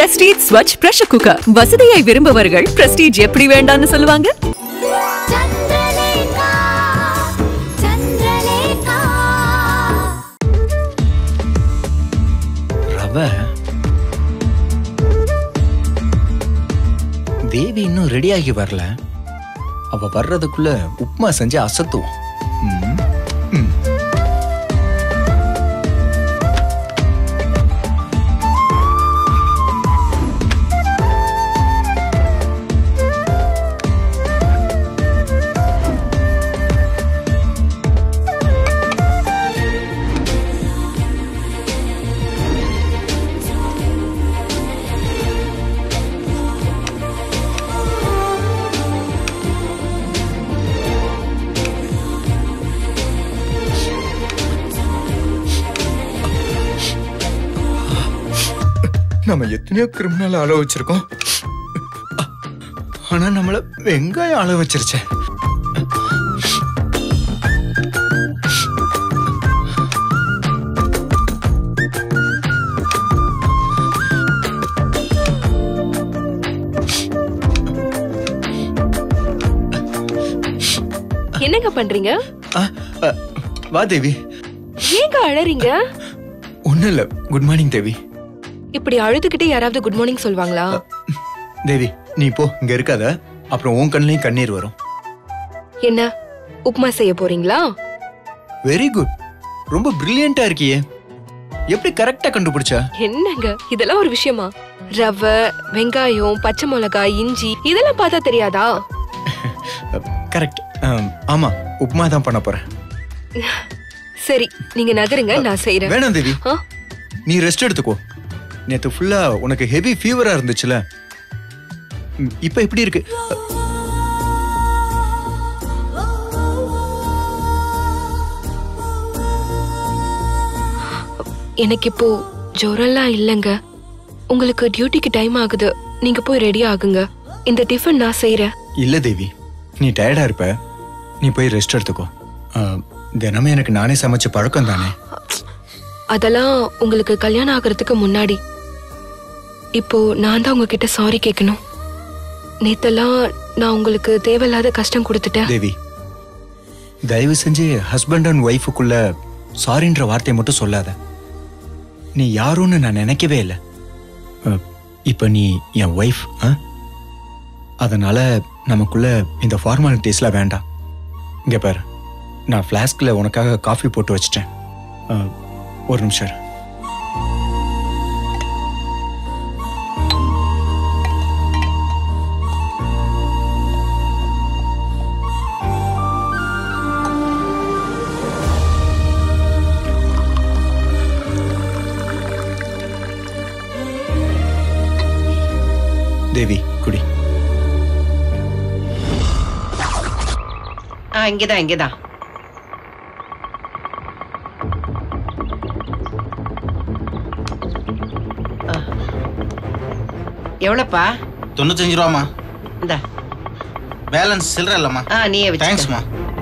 Prestige Swachh pressure cooker வசதியை விரும்புபவர்கள் prestige எப்படி வேண்டாம்னு சொல்லுவாங்க చంద్రలేఖ చంద్రలేఖ ரவை தேவி இன்னும் ரெடியாகி வரல அவ வர்றதுக்குள்ள உப்புமா செஞ்சு அசத்துவோம் ம், ம். நம்ம எத்தனையோ கிரிமினல் ஆள வச்சிருக்கோம் ஆனா நம்மள வெங்காயம் ஆள வச்சிருச்சே என்னங்க பண்றீங்க ஆ, ஆ, வா தேவி ஏங்க அழறீங்க ஒண்ணும் இல்ல குட் மார்னிங் தேவி இப்படி அழுதுகிட்டே யாராவது குட் மார்னிங் சொல்லுவாங்களா தேவி நீ போ இங்க இருக்காத அப்புறம் உன் கண்ணிலையும் கண்ணீர் வரும் என்ன உப்புமா செய்ய போறீங்களா வெரி குட் ரொம்ப பிரில்லியண்டா இருக்கியே எப்படி கரெக்டா கண்டுபிடிச்ச என்னங்க இதெல்லாம் ஒரு விஷயமா ரவை வெங்காயம் பச்சை மிளகாய் இஞ்சி இதெல்லாம் பார்த்தா தெரியாதா கரெக்ட் ஆமா உப்புமா தான் பண்ண போறேன் சரி நீங்க நகருங்க நான் செய்யறேன் வேணாம் தேவி ஆ? நீ ரெஸ்ட் எடுத்துக்கோ நேத்து ஃபுல்லா உனக்கு ஹெவி ஃபீவரா இருந்துச்சுல ம், இப்ப எப்படி இருக்கு எனக்கு இப்போ ஜுரம்லாம் இல்லைங்க உங்களுக்கு டியூட்டிக்கு டைம் ஆகுது நீங்க போய் ரெடி ஆகுங்க இந்த டிஃபன் நான் செய்யறேன் இல்ல தேவி நீ டயர்டா இருப்ப நீ போய் ரெஸ்ட் எடுத்துக்கோ ஆ, தினமும் எனக்கு நானே சமைச்ச பழக்கம் தானே அதெல்லாம் உங்களுக்கு கல்யாணம் ஆகிறதுக்கு முன்னாடி இப்போ நான் தான் உங்ககிட்ட சாரி கேட்கணும் நேத்தெல்லாம் நான் உங்களுக்கு தேவையில்லாத கஷ்டம் கொடுத்துட்டேன் தேவி தயவு செஞ்சு ஹஸ்பண்ட் அண்ட் ஒய்ஃபுக்குள்ள சாரின்ற வார்த்தையை மட்டும் சொல்லாத நீ யாருன்னு நான் நினைக்கவே இல்லை அஹ், இப்ப நீ என் ஒய்ஃப் அதனால நமக்குள்ள இந்த ஃபார்மாலிட்டிஸ்லாம் வேண்டாம் இங்க பாரு நான் ஃப்ளாஸ்க்ல உனக்காக காஃபி போட்டு வச்சிட்டேன் அஹ், ஒரு நிமிஷம் இரு. தேவி குடி ஆ இங்கதான் இங்கதான் ஆ. எவ்வளவுப்பா தொண்ணூத்தஞ்சு ரூபாமா இந்த பேலன்ஸ் சில்லற இல்லம்மா ஆ நீயே வச்சு தேங்க்ஸ்மா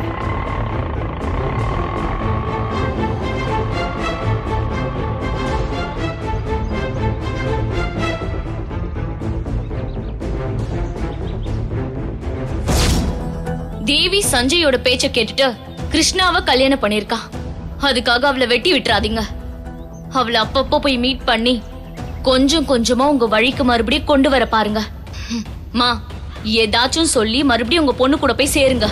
தேவி சஞ்சயோட பேச்ச கேட்டுட்டு கிருஷ்ணாவை கல்யாணம் பண்ணிருக்கா அதுக்காக அவளை வெட்டி விட்டுறாதீங்க அவளை அப்பப்போ போய் மீட் பண்ணி கொஞ்சம் கொஞ்சமா உங்க வழிக்கு மறுபடியும் கொண்டு வர பாருங்க ஹம், மா ஏதாச்சும் சொல்லி மறுபடியும் உங்க பொண்ணு கூட போய் சேருங்க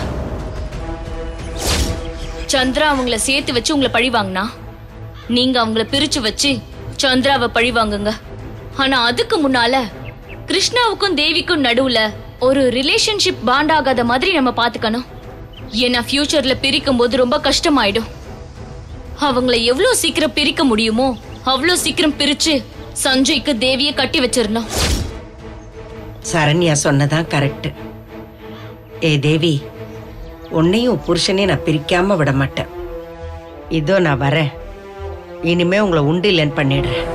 சந்திரா அவங்கள சேர்த்து வச்சு உங்களை பழி வாங்கினா நீங்க அவங்கள பிரிச்சு வச்சு சந்திராவை பழி வாங்குங்க ஆனா அதுக்கு முன்னால கிருஷ்ணாவுக்கும் தேவிக்கும் நடுவுல ஒரு ரிலேஷன்ஷிப் பாண்ட் ஆகாத மாதிரி நம்ம பாத்துக்கணும் ஏன்னா ஃபியூச்சர்ல பிரிக்கும் போது ரொம்ப கஷ்டமாயிடும் அவங்கள எவ்வளவு சீக்கிரம் பிரிக்க முடியுமோ அவ்வளவு சீக்கிரம் பிரிச்சு சஞ்சய்க்கு தேவிய கட்டி வச்சிரணும் சரண்யா சொன்னதான் கரெக்ட் ஏ தேவி உன்னையும் புருஷனையும் நான் பிரிக்காம விட மாட்டேன் இதோ நான் வரேன் இனிமே உங்களை உண்டு இல்லைன்னு பண்ணிடுறேன்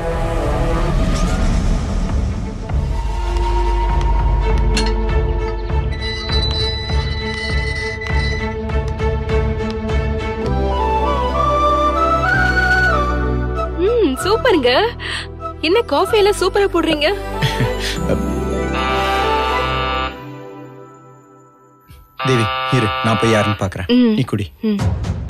ம் சூப்பருங்க என்ன காஃபி எல்லாம் சூப்பரா போடுறீங்க தேவி இரு நான் போய் யாருன்னு பாக்குறேன் ம். நீ குடி ம்.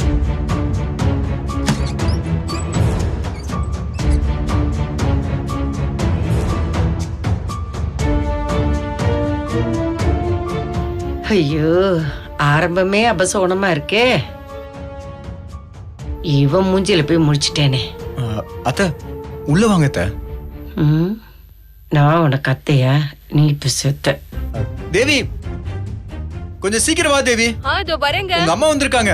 ஐயோ ஆரம்பமே அபசோனமா இருக்கே இவன் மூஞ்சில போய் முடிச்சிட்டேனே ஆ, அத்தை உள்ள வாங்க அத்தை ம் நான் உனக்கு அத்தையா நீ இப்ப செத்த தேவி கொஞ்சம் சீக்கிரம் வா தேவி ஆ இதோ வரேங்க உங்க அம்மா வந்திருக்காங்க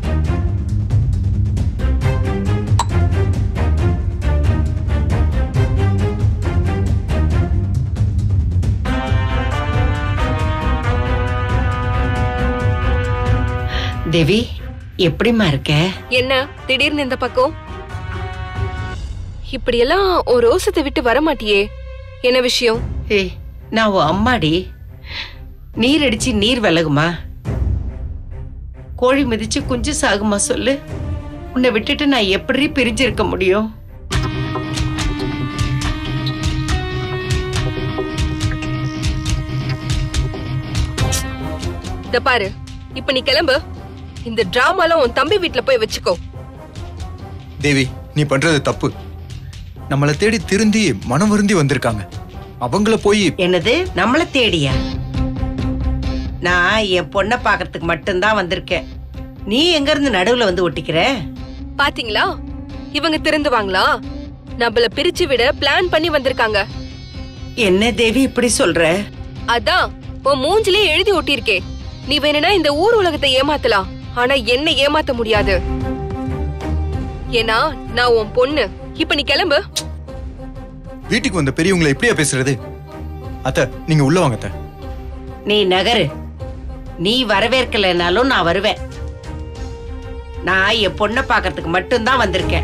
தேவி எப்படிம்மா இருக்க என்ன திடீர்னு இந்த பக்கம் இப்படியெல்லாம் ஒரு ரோசத்தை விட்டு வர மாட்டியே என்ன விஷயம் ஏய் நான் உன் அம்மாடி நீர் அடிச்சு நீர் விலகுமா கோழி மிதிச்சு குஞ்சு சாகுமா சொல்லு உன்னை விட்டுட்டு நான் எப்படி பிரிஞ்சிருக்க முடியும் இத பாரு இப்ப நீ கிளம்பு இந்த டிராமாலாம் உன் தம்பி வீட்ல போய் வச்சுக்கோ தேவி நீ பண்றது தப்பு நம்மளை தேடி திருந்தி மனம் வருந்தி வந்திருக்காங்க அவங்கள போய் என்னது நம்மள தேடியா நான் என் பொண்ணை பாக்குறதுக்கு மட்டும்தான் வந்திருக்கேன் நீ எங்க இருந்து நடுவுல வந்து ஒட்டிக்கிற பாத்தீங்களா இவங்க திருந்துவாங்களா நம்மள பிரிச்சு விட பிளான் பண்ணி வந்திருக்காங்க என்ன தேவி இப்படி சொல்ற அதான் உன் மூஞ்சிலே எழுதி ஒட்டியிருக்கே நீ வேணும்னா இந்த ஊர் உலகத்தை ஏமாத்தலாம் ஆனா என்ன ஏமாத்த முடியாது ஏன்னா நான் உன் பொண்ணு இப்ப நீ கிளம்பு வீட்டுக்கு வந்த பெரியவங்களை எப்படியா பேசுறது அத்தை நீங்க உள்ள வாங்க அத்தை நீ நகரு நீ வரவேற்கலைனாலும் நான் வருவேன் நான் என் பொண்ணை பாக்குறதுக்கு மட்டும்தான் வந்திருக்கேன்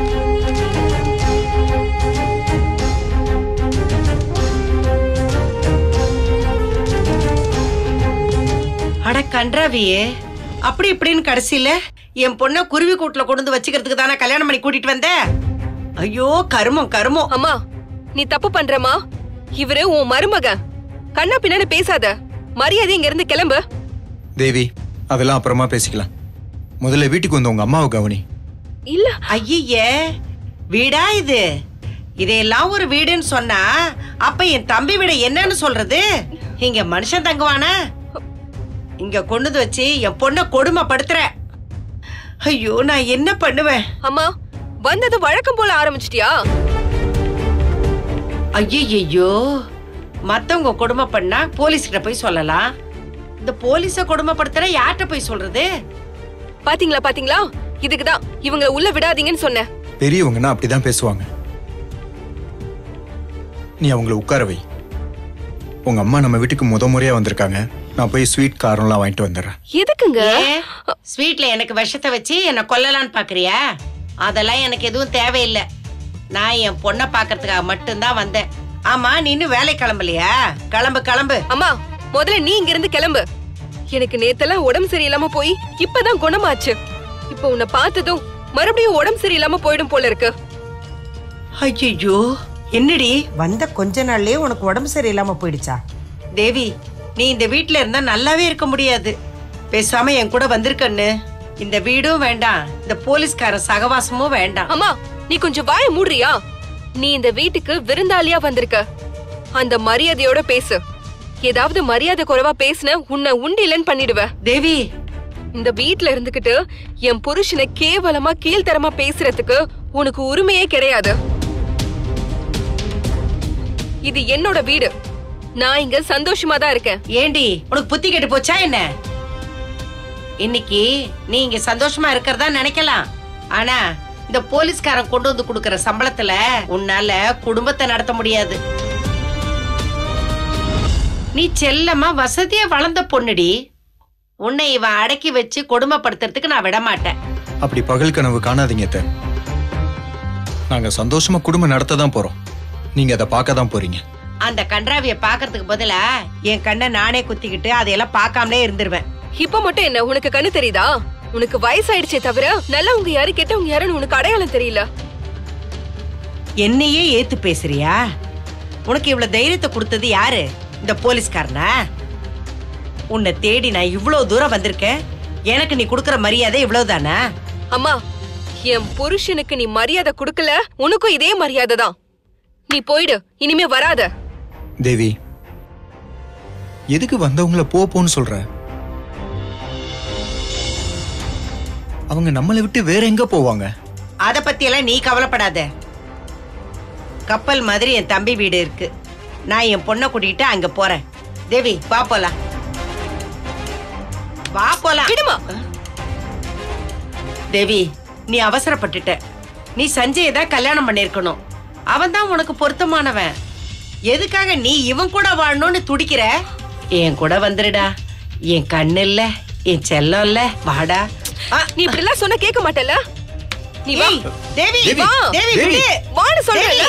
அட கன்றாவியே அப்படி இப்படின்னு கடைசியில என் பொண்ணை குருவி கூட்டுல கொண்டு வந்து வச்சுக்கிறதுக்கு தானே கல்யாணம் பண்ணி கூட்டிட்டு வந்த ஐயோ கருமம் கருமம் அம்மா நீ தப்பு பண்றமா இவரு உன் மருமகன் கண்ணா பின்னாடி பேசாத மரியாதை இங்க இருந்து கிளம்பு தேவி அதெல்லாம் அப்புறமா பேசிக்கலாம் முதல்ல வீட்டுக்கு வந்த உங்க அம்மாவை கவனி இல்ல ஐயே வீடா இது இதையெல்லாம் ஒரு வீடுன்னு சொன்னா அப்ப என் தம்பி வீட என்னன்னு சொல்றது இங்க மனுஷன் தங்குவானா இங்க கொண்டு வந்து வச்சு என் பொண்ணை கொடுமைப்படுத்துற ஐயோ நான் என்ன பண்ணுவேன் அம்மா வந்தது வழக்கம் போல ஆரம்பிச்சிட்டியா ஐயோ மத்தவங்க கொடுமை பண்ணா போலீஸ்கிட்ட போய் சொல்லலாம் இந்த போலீஸ கொடுமைப்படுத்துற யார்கிட்ட போய் சொல்றது பாத்தீங்களா பாத்தீங்களா இதுக்குதான் இவங்கள உள்ள விடாதீங்கன்னு சொன்னேன் பெரியவங்கன்னா அப்படிதான் பேசுவாங்க நீ அவங்கள உட்கார வை உங்க அம்மா நம்ம வீட்டுக்கு முத முறையா வந்திருக்காங்க நான் போய் ஸ்வீட் காரம்லாம் வாங்கிட்டு வந்துடுறேன் எதுக்குங்க ஏன்? ஸ்வீட்ல எனக்கு விஷத்தை வச்சு என்ன கொல்லலான்னு பாக்குறியா அதெல்லாம் எனக்கு எதுவும் தேவையில்லை நான் என் பொண்ணை பாக்குறதுக்காக மட்டும்தான் வந்தேன் ஆமா நீ இன்னும் வேலை கிளம்பலையா கிளம்பு கிளம்பு அம்மா முதல்ல நீ இங்க இருந்து கிளம்பு எனக்கு நேத்தெல்லாம் உடம்பு சரியில்லாம போய் இப்பதான் குணமாச்சு இப்போ உன்னை பார்த்ததும் மறுபடியும் உடம்பு சரியில்லாம போயிடும் போல இருக்கு ஐயோ என்னடி வந்த கொஞ்ச நாள்லயே உனக்கு உடம்பு சரியில்லாம போயிடுச்சா தேவி நீ இந்த வீட்ல இருந்தா நல்லாவே இருக்க முடியாது பேசாம என் கூட வந்திருக்கன்னு இந்த வீடும் வேண்டாம் இந்த போலீஸ்கார சகவாசமும் வேண்டாம் அம்மா நீ கொஞ்சம் வாய மூடுறியா நீ இந்த வீட்டுக்கு விருந்தாளியா வந்திருக்க அந்த மரியாதையோட பேசு ஏதாவது மரியாதை குறைவா பேசுன உன்னை உண்டிலன்னு பண்ணிடுவ தேவி இந்த வீட்ல இருந்துகிட்டு என் புருஷனை கேவலமா கீழ்த்தரமா பேசுறதுக்கு உனக்கு உரிமையே கிடையாது இது என்னோட வீடு நான் இங்க சந்தோஷமா தான் இருக்கேன் ஏண்டி உனக்கு புத்தி கெட்டு போச்சா என்ன இன்னைக்கு நீ இங்க சந்தோஷமா இருக்கிறதா நினைக்கலாம் ஆனா இந்த போலீஸ்காரன் கொண்டு வந்து கொடுக்கற சம்பளத்துல உன்னால குடும்பத்தை நடத்த முடியாது நீ செல்லமா வசதியா வளர்ந்த பொண்ணுடி உன்னை இவன் அடக்கி வச்சு கொடுமைப்படுத்துறதுக்கு நான் விட மாட்டேன் அப்படி பகல் கனவு காணாதீங்க அத்தை நாங்க சந்தோஷமா குடும்பம் நடத்த தான் போறோம் நீங்க அதை பார்க்க தான் போறீங்க அந்த கன்றாவிய பாக்குறதுக்கு பதிலா என் கண்ணை நானே குத்திக்கிட்டு அதையெல்லாம் பார்க்காமலே இருந்துருவேன் இப்ப மட்டும் என்ன உனக்கு கண்ணு தெரியுதா உனக்கு வயசாயிடுச்சே தவிர நல்லவங்க யாரு கெட்டவங்க யாருன்னு உனக்கு அடையாளம் தெரியல என்னையே ஏத்து பேசுறியா உனக்கு இவ்வளவு தைரியத்தை கொடுத்தது யாரு இந்த போலீஸ்காரனா உன்னை தேடி நான் இவ்வளவு தூரம் வந்திருக்கேன் எனக்கு நீ கொடுக்கற மரியாதை இவ்வளவுதானா அம்மா என் புருஷனுக்கு நீ மரியாதை கொடுக்கல உனக்கும் இதே மரியாதை தான் நீ போயிடு இனிமே வராத தேவி எதுக்கு வந்தவங்கள போ போன்னு சொல்ற அவங்க நம்மளை விட்டு வேற எங்க போவாங்க அத பத்தி எல்லாம் நீ கவலைப்படாத கப்பல் மாதிரி என் தம்பி வீடு இருக்கு நான் என் பொண்ணை கூட்டிட்டு அங்க போறேன் தேவி வா போலாம் வா போலாம் விடுமா தேவி நீ அவசரப்பட்டுட்ட நீ சஞ்சயை தான் கல்யாணம் பண்ணிருக்கணும் அவன் தான் உனக்கு பொருத்தமானவன் எதுக்காக நீ இவன் கூட வாழணும்னு துடிக்கிற என் கூட வந்துருடா என் கண்ணு இல்ல என் செல்லம் இல்ல வாடா ஆ, நீ இப்படி எல்லாம் சொன்ன கேட்க மாட்டல நீ வா ஏய், தேவி தேவி, வா தேவி. தேவி விடு வான்னு சொல்றேன்ல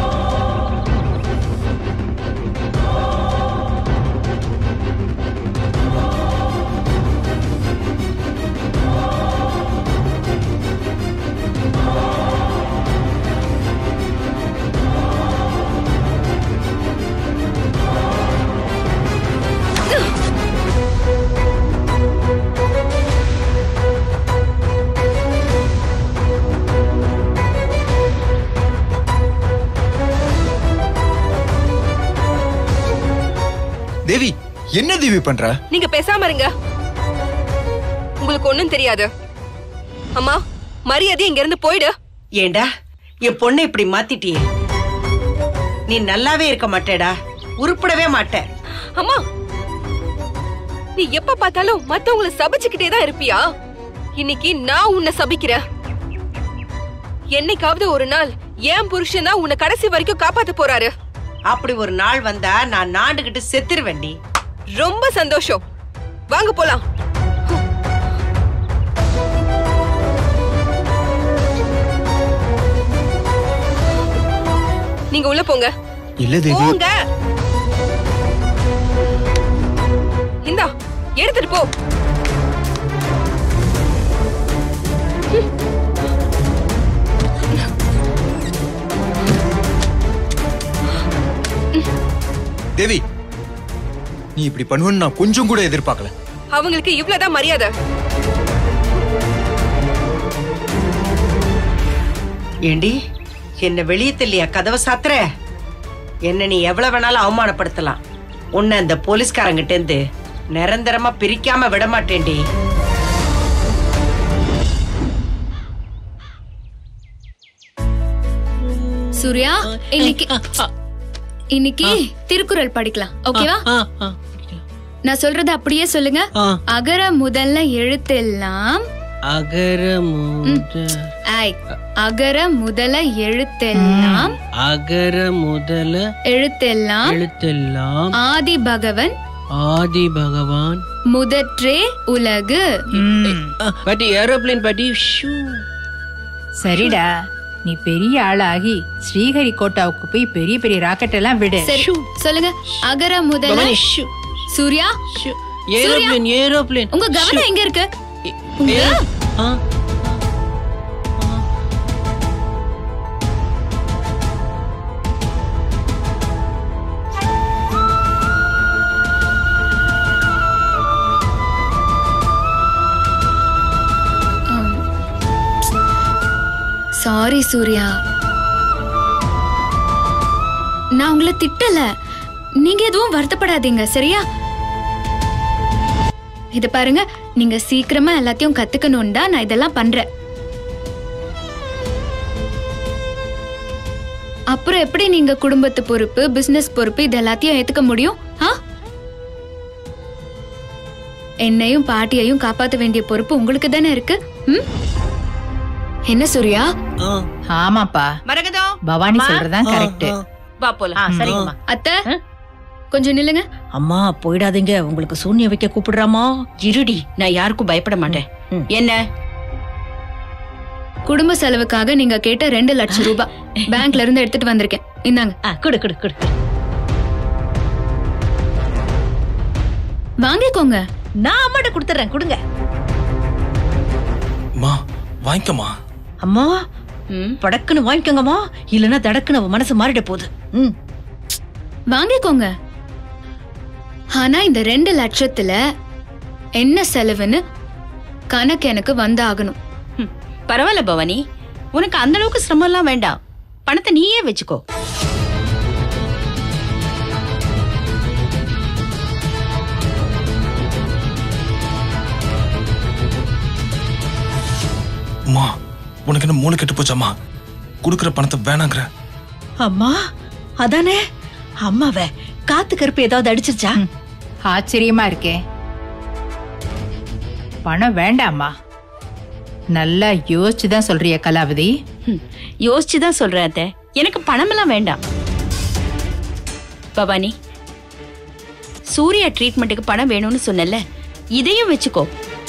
தேவி என்ன தேவி பண்ற நீங்க பேசாம இருங்க உங்களுக்கு ஒண்ணும் தெரியாது அம்மா மரியாதை இங்க இருந்து போயிடு ஏண்டா என் பொண்ணை இப்படி மாத்திட்டியே நீ நல்லாவே இருக்க மாட்டேடா உருப்படவே மாட்ட அம்மா நீ எப்ப பார்த்தாலும் மத்தவங்கள சபிச்சுக்கிட்டே தான் இருப்பியா இன்னைக்கு நான் உன்னை சபிக்கிறேன் என்னைக்காவது ஒரு நாள் என் புருஷன் தான் உன்னை கடைசி வரைக்கும் காப்பாத்த போறாரு அப்படி ஒரு நாள் வந்தா நான் நாண்டுகிட்டு செத்துருவேண்டி ரொம்ப சந்தோஷம் வாங்க போலாம் நீங்க உள்ள போங்க இல்ல தேவி போங்க இந்தா எடுத்துட்டு போ தேவி நீ இப்படி பண்ணுவேன்னு நான் கொஞ்சம் கூட எதிர்பார்க்கல அவங்களுக்கு இவ்வளவுதான் மரியாதை ஏண்டி என்ன வெளியே தெல்லியா கதவை சாத்துற என்ன நீ எவ்வளவு வேணாலும் அவமானப்படுத்தலாம் உன்னை அந்த போலீஸ்காரங்கிட்ட இருந்து நிரந்தரமா பிரிக்காம விட மாட்டேன்டி சூர்யா இன்னைக்கு இன்னைக்கு திருக்குறள் படிக்கலாம் ஓகேவா நான் சொல்றத அப்படியே சொல்லுங்க அகர முதல்ல எழுத்தெல்லாம் அகர முத ஐ அகர முதல எழுத்தெல்லாம் அகர முதல எழுத்தெல்லாம் எழுத்தெல்லாம் ஆதி பகவன் ஆதி பகவான் முதற்றே உலகு ஆ, பாட்டி ஏரோப்ளேன் பாட்டி ஷூ. சரிடா நீ பெரிய ஆளாகி ஸ்ரீஹரிகோட்டாவுக்கு போய் பெரிய பெரிய ராக்கெட் எல்லாம் விடு சரி சொல்லுங்க அகர முதல Bhavani, shoe, Surya shoe. Aeroplane aeroplane உங்க கவனம் எங்க இருக்கு ஏ- ஏ- ஆ, சாரி சூர்யா நான் உங்களை திட்டல நீங்க எதுவும் வருத்தப்படாதீங்க சரியா இது பாருங்க நீங்க சீக்கிரமா எல்லாத்தையும் கத்துக்கணும் தான் நான் இதெல்லாம் பண்றேன் அப்புறம் எப்படி நீங்க குடும்பத்து பொறுப்பு பிசினஸ் பொறுப்பு இது எல்லாத்தையும் ஏத்துக்க முடியும் ஆ என்னையும் பாட்டியையும் காப்பாத்த வேண்டிய பொறுப்பு உங்களுக்கு தானே இருக்கு ம்? என்ன சூர்யா ஆ, ஆமாப்பா மரகதம் பவானி சொல்றதுதான் கரெக்ட் வா போலாம் சரிங்கம்மா அத்தை கொஞ்சம் நில்லுங்க அம்மா போயிடாதீங்க உங்களுக்கு சூன்ய வைக்க கூப்பிடுறாமா இருடி நான் யாருக்கும் பயப்பட மாட்டேன் என்ன குடும்ப செலவுக்காக நீங்க கேட்ட ரெண்டு லட்சம் ரூபாய் பேங்க்ல இருந்து எடுத்துட்டு வந்திருக்கேன் இந்தாங்க குடு குடு குடு வாங்கிக்கோங்க நான் அம்மாட்ட கொடுத்துறேன் கொடுங்க மா வாங்கிக்கமா அம்மா படக்குன்னு வாங்கிக்கோங்கம்மா இல்லைன்னா தடக்குன்னு அவ மனசு மாறிட போகுது ம் வாங்கிக்கோங்க ஆனா இந்த ரெண்டு லட்சத்துல என்ன செலவுன்னு கணக்கு எனக்கு வந்தாகணும் ம், பரவாயில்ல பவானி உனக்கு அந்த அளவுக்கு சிரமம் எல்லாம் வேண்டாம் பணத்தை நீயே வச்சுக்கோ அம்மா உனக்கு என்ன மூளை கெட்டு போச்சாம்மா கொடுக்குற பணத்தை வேணாங்கிற அம்மா அதானே அம்மாவ காத்து கருப்பு ஏதாவது அடிச்சிருச்சா ஆச்சரியமா இருக்கே பணம் வேண்டாமா நல்லா யோசிச்சு தான் சொல்றிய கலாவதி யோசிச்சு தான் சொல்றேன் அத்தை எனக்கு பணமெல்லாம் வேண்டாம் பவானி சூர்யா ட்ரீட்மெண்ட்டுக்கு பணம் வேணும்னு சொன்னல இதையும் வச்சுக்கோ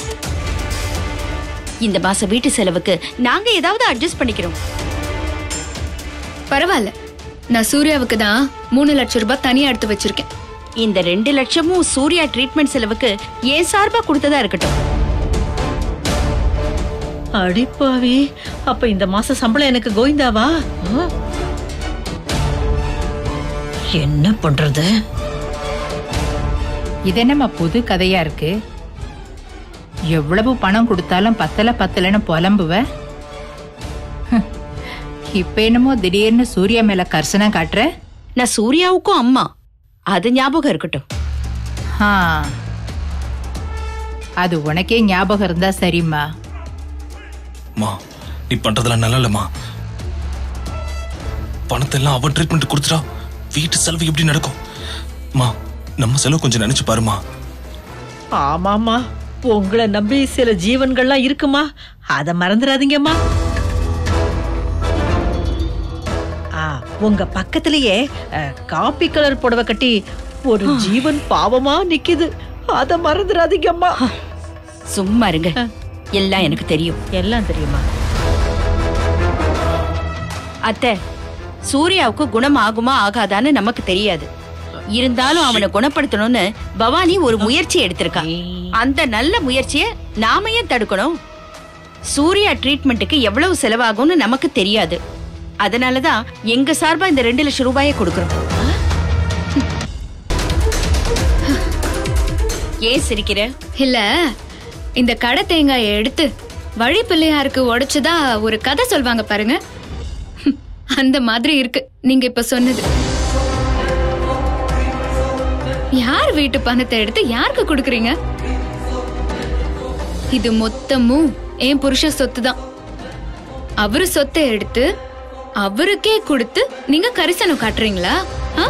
இந்த மாசம் வீட்டு செலவுக்கு நாங்க ஏதாவது அட்ஜஸ்ட் பண்ணிக்கிறோம் பரவாயில்ல நான் சூர்யாவுக்கு தான் மூணு லட்சம் ரூபாய் தனியா எடுத்து வச்சிருக்கேன் இந்த ரெண்டு லட்சமும் சூர்யா ட்ரீட்மெண்ட் செலவுக்கு ஏன் சார்பா கொடுத்ததா இருக்கட்டும் அடிப்பாவி அப்ப இந்த மாச சம்பளம் எனக்கு கோவிந்தாவா ஆ? என்ன பண்றது இது என்னம்மா புது கதையா இருக்கு எவ்வளவு பணம் கொடுத்தாலும் பத்தல பத்தலன்னு புலம்புவ ஹம். இப்ப என்னமோ திடீர்னு சூர்யா மேல கர்சனம் காட்டுற நான் சூர்யாவுக்கும் அம்மா அது ஞாபகம் இருக்கட்டும் ஆ. அது உனக்கே ஞாபகம் இருந்தா சரிம்மா மா நீ பண்றதெல்லாம் நல்லா இல்லம்மா பணத்தை எல்லாம் அவ ட்ரீட்மெண்ட் கொடுத்துட்டா வீட்டு செலவு எப்படி நடக்கும் மா நம்ம செலவு கொஞ்சம் நினைச்சு பாருமா ஆமாமா உங்களை நம்பி சில ஜீவன்கள்லாம் இருக்குமா அத மறந்துடாதீங்கம்மா ஆ, உங்க பக்கத்திலேயே அஹ், காப்பி கலர் புடவை கட்டி ஒரு ஜீவன் பாவமா நிக்குது அத மறந்துடாதீங்கம்மா சும்மா இருங்க எல்லாம் எனக்கு தெரியும் எல்லாம் தெரியுமா அத்தை சூர்யாவுக்கு குணம் ஆகுமா ஆகாதான்னு நமக்கு தெரியாது இருந்தாலும் அவனை குணப்படுத்தணும்னு பவானி ஒரு முயற்சி எடுத்திருக்கா அந்த நல்ல முயற்சியை நாம ஏன் தடுக்கணும் சூர்யா ட்ரீட்மெண்ட்டுக்கு எவ்வளவு செலவாகும்னு நமக்கு தெரியாது அதனாலதான் எங்க சார்பா இந்த ரெண்டு லட்சம் ரூபாயை கொடுக்கறோம் ஏன் சிரிக்கிற இல்ல இந்த கடை தேங்காயை எடுத்து வழி பிள்ளையாருக்கு உடைச்சுதா ஒரு கதை சொல்வாங்க பாருங்க அந்த மாதிரி இருக்கு நீங்க இப்ப சொன்னது யார் வீட்டு பணத்தை எடுத்து யாருக்கு கொடுக்குறீங்க இது மொத்தமும் என் புருஷ சொத்து தான் அவரு சொத்தை எடுத்து அவருக்கே கொடுத்து நீங்க கரிசனம் காட்டுறீங்களா ஆ?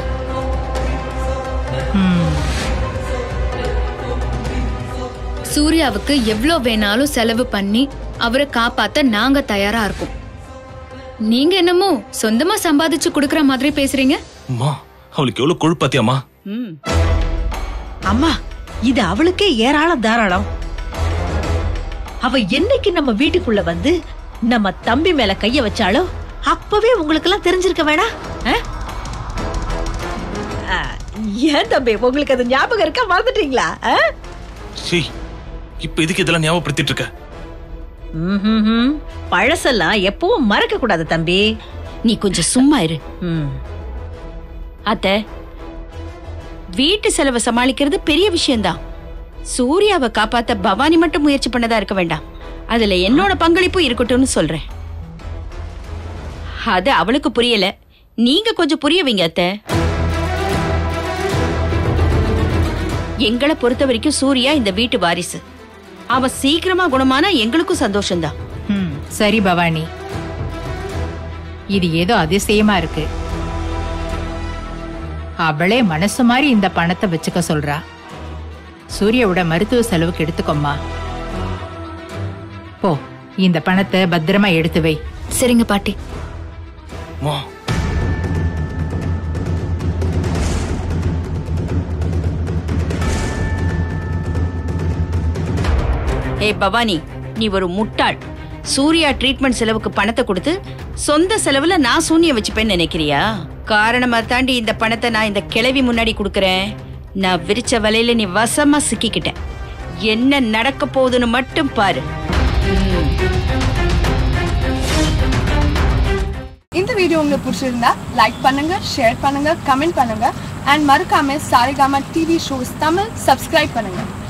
சூர்யாவுக்கு எவ்வளோ வேணாலும் செலவு பண்ணி அவரை காப்பாத்த நாங்க தயாரா இருக்கோம் நீங்க என்னமோ சொந்தமா சம்பாதிச்சு கொடுக்கற மாதிரி பேசுறீங்க அம்மா அவளுக்கு எவ்வளவு கொழுப்பாத்தியாமா அம்மா இது அவளுக்கே ஏராளம் தாராளம் அவ என்னைக்கு நம்ம வீட்டுக்குள்ள வந்து நம்ம தம்பி மேல கைய வச்சாலோ அப்பவே உங்களுக்கு எல்லாம் தெரிஞ்சிருக்க வேணாம் ஆ? ஆ, ஏன் தம்பி உங்களுக்கு அது ஞாபகம் இருக்கா மறந்துட்டீங்களா ஆ? சீ இப்ப இதுக்கு இதெல்லாம் ஞாபகப்படுத்திட்டு இருக்க ம்ஹும்ஹும். பழசெல்லாம் எப்பவும் மறக்க கூடாது தம்பி நீ கொஞ்சம் சும்மா இரு ம். அத்தை வீட்டு செலவை சமாளிக்கிறது பெரிய விஷயம்தான் சூர்யாவை காப்பாத்த பவானி மட்டும் முயற்சி பண்ணதா இருக்க வேண்டாம் அதுல என்னோட பங்களிப்பு இருக்கட்டும்னு சொல்றேன் அது அவளுக்கு புரியல நீங்க கொஞ்சம் புரிய வைங்க அத்தை எங்களை பொறுத்த வரைக்கும் சூர்யா இந்த வீட்டு வாரிசு அவன் சீக்கிரமா குணமானா எங்களுக்கும் சந்தோஷம்தான் ம், சரி பவானி இது ஏதோ அதிசயமா இருக்கு அவளே மனசு மாதிரி இந்த பணத்தை வச்சுக்க சொல்றா சூர்யாவோட மருத்துவ செலவுக்கு எடுத்துக்கோம்மா போ இந்த பணத்தை பத்திரமா எடுத்து வை சரிங்க பாட்டி அம்மா ஏய் பவானி நீ ஒரு முட்டாள் சூர்யா ட்ரீட்மெண்ட் செலவுக்கு பணத்தை கொடுத்து சொந்த செலவுல நான் சூனியம் வச்சுப்பேன்னு நினைக்கிறியா காரணமா தாண்டி இந்த பணத்தை நான் இந்த கிழவி முன்னாடி கொடுக்கறேன் நான் விரிச்ச வலையில நீ வசமா சிக்கிக்கிட்ட என்ன நடக்க போகுதுன்னு மட்டும் பாரு ம். இந்த வீடியோ உங்களுக்கு பிடிச்சிருந்தா லைக் பண்ணுங்க ஷேர் பண்ணுங்க கமெண்ட் பண்ணுங்க அண்ட் மறக்காம Saregama TV shows Tamil subscribe பண்ணுங்க